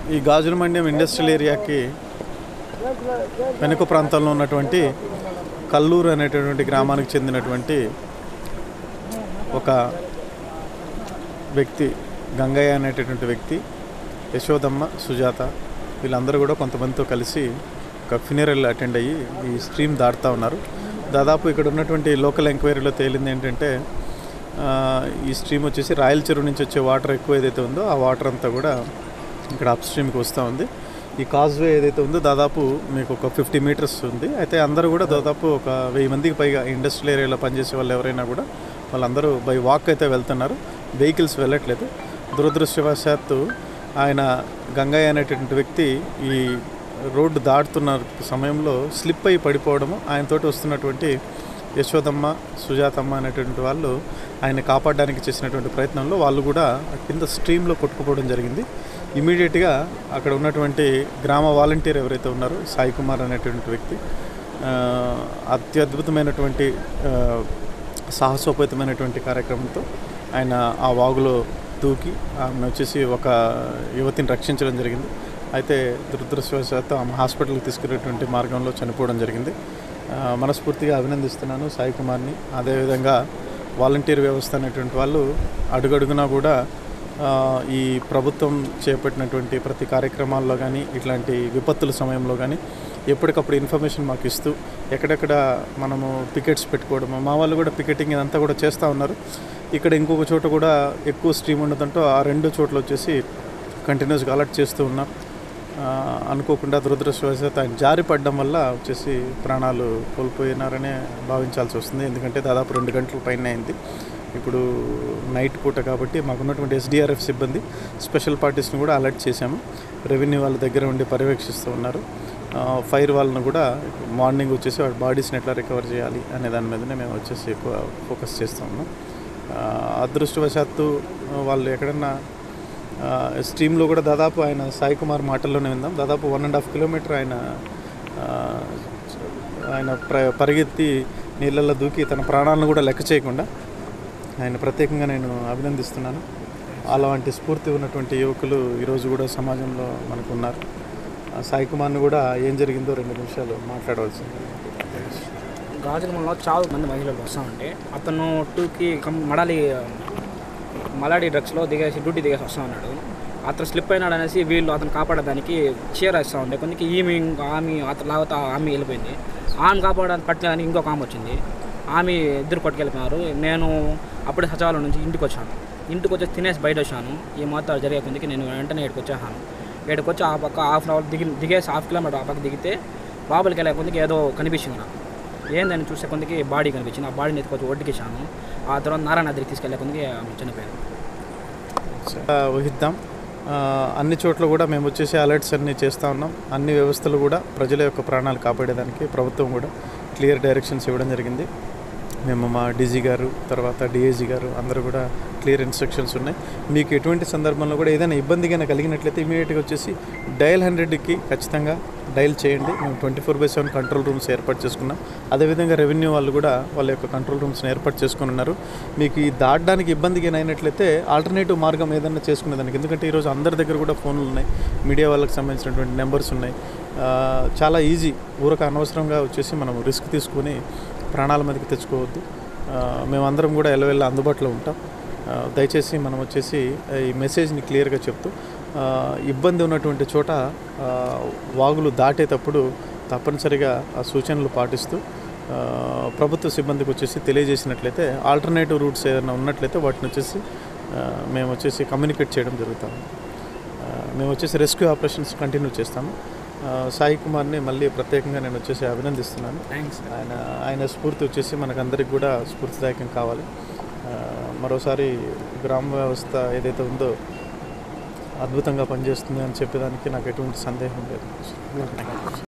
ఈ గాజుల మండ్యం ఇండస్ట్రియల్ ఏరియాకి వెనుక ప్రాంతంలో ఉన్నటువంటి కల్లూరు అనేటటువంటి గ్రామానికి చెందినటువంటి ఒక వ్యక్తి గంగయ్య అనేటటువంటి వ్యక్తి యశోదమ్మ సుజాత వీళ్ళందరూ కూడా కొంతమందితో కలిసి ఒక ఫినరల్ అటెండ్ అయ్యి ఈ స్ట్రీమ్ దాటుతూ ఉన్నారు దాదాపు ఇక్కడ ఉన్నటువంటి లోకల్ ఎంక్వైరీలో తేలింది ఏంటంటే ఆ, ఈ స్ట్రీమ్ వచ్చేసి రాయల చెరువు నుంచి వచ్చే వాటర్ ఎక్కువ ఏదైతే ఉందో ఆ వాటర్ అంతా కూడా ఇక్కడ అప్ స్ట్రీమ్కి వస్తూ ఉంది ఈ కాజ్వే ఏదైతే ఉందో దాదాపు మీకు ఒక ఫిఫ్టీ మీటర్స్ ఉంది అయితే అందరూ కూడా దాదాపు ఒక వెయ్యి మందికి పైగా ఇండస్ట్రియల్ ఏరియాలో పనిచేసే వాళ్ళు ఎవరైనా కూడా వాళ్ళందరూ బై వాక్ అయితే వెళ్తున్నారు వెహికల్స్ వెళ్ళట్లేదు దురదృష్టవశాత్తు ఆయన గంగయ్య అనేటటువంటి వ్యక్తి ఈ రోడ్డు దాటుతున్న సమయంలో స్లిప్ అయి పడిపోవడము ఆయనతోటి వస్తున్నటువంటి యశోదమ్మ సుజాతమ్మ అనేటువంటి వాళ్ళు ఆయన కాపాడడానికి చేసినటువంటి ప్రయత్నంలో వాళ్ళు కూడా కింద స్ట్రీమ్లో కొట్టుకుపోవడం జరిగింది ఇమీడియట్గా అక్కడ ఉన్నటువంటి గ్రామ వాలంటీర్ ఎవరైతే ఉన్నారో సాయి కుమార్ అనేటువంటి వ్యక్తి ఆ, అత్యద్భుతమైనటువంటి ఆ, సాహసోపేతమైనటువంటి కార్యక్రమంతో ఆయన ఆ వాగులో దూకి ఆమె వచ్చేసి ఒక యువతిని రక్షించడం జరిగింది అయితే దురదృష్టవశాత్తు ఆమె హాస్పిటల్కి తీసుకెళ్ళేటువంటి మార్గంలో చనిపోవడం జరిగింది ఆ, మనస్ఫూర్తిగా అభినందిస్తున్నాను సాయి కుమార్ని అదేవిధంగా వాలంటీర్ వ్యవస్థ అనేటువంటి వాళ్ళు అడుగడుగునా కూడా ఆ, ఈ ప్రభుత్వం చేపట్టినటువంటి ప్రతి కార్యక్రమాల్లో కానీ ఇట్లాంటి విపత్తుల సమయంలో కానీ ఎప్పటికప్పుడు ఇన్ఫర్మేషన్ మాకు ఇస్తూ ఎక్కడెక్కడ మనము పికెట్స్ పెట్టుకోవడం మా వాళ్ళు కూడా పికెటింగ్ ఇదంతా కూడా చేస్తూ ఉన్నారు ఇక్కడ ఇంకొక చోట కూడా ఎక్కువ స్ట్రీమ్ ఉండదంటూ ఆ రెండు చోట్ల వచ్చేసి కంటిన్యూస్గా అలర్ట్ చేస్తూ ఉన్నాం ఆ, అనుకోకుండా దురదృష్టవశాత్తు ఆయన జారి పడడం వల్ల వచ్చేసి ప్రాణాలు కోల్పోయినారనే భావించాల్సి వస్తుంది ఎందుకంటే దాదాపు రెండు గంటల పైన అయింది ఇప్పుడు నైట్ పూట కాబట్టి మాకున్నటువంటి ఎస్డిఆర్ఎఫ్ సిబ్బంది స్పెషల్ పార్టీస్ని కూడా అలర్ట్ చేశాము రెవెన్యూ వాళ్ళ దగ్గర ఉండి పర్యవేక్షిస్తూ ఉన్నారు ఆ, ఫైర్ వాళ్ళను కూడా మార్నింగ్ వచ్చేసి వాళ్ళ బాడీస్ని ఎట్లా రికవర్ చేయాలి అనే దాని మీదనే మేము వచ్చేసి ఎక్కువ ఫోకస్ చేస్తూ ఉన్నాం ఆ, అదృష్టవశాత్తు వాళ్ళు ఎక్కడన్నా ఆ, స్ట్రీమ్లో కూడా దాదాపు ఆయన సాయి కుమార్ మాటల్లోనే విందాం దాదాపు వన్ అండ్ హాఫ్ కిలోమీటర్ ఆయన ఆ, ఆయన ప్ర పరిగెత్తి నీళ్ళల్లో దూకి తన ప్రాణాలను కూడా లెక్క చేయకుండా ఆయన ప్రత్యేకంగా నేను అభినందిస్తున్నాను అలాంటి స్ఫూర్తి ఉన్నటువంటి యువకులు ఈరోజు కూడా సమాజంలో మనకు ఉన్నారు ఆ సాయి కుమార్ని కూడా ఏం జరిగిందో రెండు నిమిషాలు మాట్లాడవలసింది గాజులమంలో చాలా మంది మహిళలు వస్తామంటే అతను టూకి కం మడాలి మలాడి డ్రగ్స్లో దిగేసి డ్యూటీ దిగేసి వస్తా ఉన్నాడు అతను స్లిప్ అయినాడు అనేసి వీళ్ళు అతను కాపాడడానికి చీర ఇస్తూ ఉండే కొంచెం ఈమె ఇంకో ఆమె అతను లాగితే ఆమె వెళ్ళిపోయింది ఆమె కాపాడడానికి పట్టడానికి ఇంకొక ఆమె వచ్చింది ఆమె ఇద్దరు కొట్టుకెళ్ళిపోయినారు నేను అప్పుడే సచివాలయం నుంచి ఇంటికి వచ్చాను ఇంటికి వచ్చి తినేసి బయట వచ్చాను ఈ మొత్తం జరిగే కొందికి నేను వెంటనే ఇక్కడికి వచ్చేసాను ఇక్కడికి వచ్చి ఆ పక్క హాఫ్ అన్ అవర్ దిగి దిగేసి హాఫ్ కిలోమీటర్ ఆ పక్క దిగితే లోపలికి వెళ్ళే కొందికి ఏదో కనిపించింది నాకు ఏందని చూసే కొందికి బాడీ కనిపించింది ఆ బాడీని ఎత్తుకొచ్చి ఒడ్డుకిచ్చాను ఆ తర్వాత నారాయణ దగ్గరికి తీసుకెళ్లే కొందికి ఆమె చనిపోయాను ఆ, వహిద్దాం ఆ, అన్ని చోట్ల కూడా మేము వచ్చేసి అలర్ట్స్ అన్ని చేస్తూ ఉన్నాం అన్ని వ్యవస్థలు కూడా ప్రజల యొక్క ప్రాణాలు కాపాడేదానికి ప్రభుత్వం కూడా క్లియర్ డైరెక్షన్స్ ఇవ్వడం జరిగింది మేము మా డీజీ గారు తర్వాత డిఏజీ గారు అందరూ కూడా క్లియర్ ఇన్స్ట్రక్షన్స్ ఉన్నాయి మీకు ఎటువంటి సందర్భంలో కూడా ఏదైనా ఇబ్బంది కనుక కలిగినట్లయితే ఇమీడియట్గా వచ్చేసి డయల్ హండ్రెడ్కి ఖచ్చితంగా డయల్ చేయండి మేము twenty four by seven control rooms ఏర్పాటు చేసుకున్నాం అదేవిధంగా రెవెన్యూ వాళ్ళు కూడా వాళ్ళ యొక్క కంట్రోల్ రూమ్స్ని ఏర్పాటు చేసుకుని ఉన్నారు మీకు ఈ దాటడానికి ఇబ్బందిగా అయినట్లయితే ఆల్టర్నేటివ్ మార్గం ఏదైనా చేసుకునేదానికి ఎందుకంటే ఈరోజు అందరి దగ్గర కూడా ఫోన్లు ఉన్నాయి మీడియా వాళ్ళకి సంబంధించినటువంటి నెంబర్స్ ఉన్నాయి ఆ, చాలా ఈజీ ఊరక అనవసరంగా వచ్చేసి మనం రిస్క్ తీసుకొని ప్రాణాల మీదకి తెచ్చుకోవద్దు ఆ, మేమందరం కూడా ఎలవెల్ల అందుబాటులో ఉంటాం ఆ, దయచేసి మనం వచ్చేసి ఈ మెసేజ్ని క్లియర్గా చెప్తూ ఆ, ఇబ్బంది ఉన్నటువంటి చోట ఆ, వాగులు దాటేటప్పుడు తప్పనిసరిగా ఆ సూచనలు పాటిస్తూ ఆ, ప్రభుత్వ సిబ్బందికి వచ్చేసి తెలియజేసినట్లయితే ఆల్టర్నేటివ్ రూట్స్ ఏదైనా ఉన్నట్లయితే వాటిని వచ్చేసి ఆ, మేము వచ్చేసి కమ్యూనికేట్ చేయడం జరుగుతుంది ఆ, మేము వచ్చేసి రెస్క్యూ ఆపరేషన్స్ కంటిన్యూ చేస్తాము ఆ, సాయి కుమార్ని మళ్ళీ ప్రత్యేకంగా నేను వచ్చేసి అభినందిస్తున్నాను థ్యాంక్స్ ఆయన ఆయన స్ఫూర్తి వచ్చేసి మనకందరికి కూడా స్ఫూర్తిదాయకం కావాలి ఆ, మరోసారి గ్రామ వ్యవస్థ ఏదైతే ఉందో అద్భుతంగా పనిచేస్తుంది అని చెప్పేదానికి నాకు ఎటువంటి సందేహం లేదు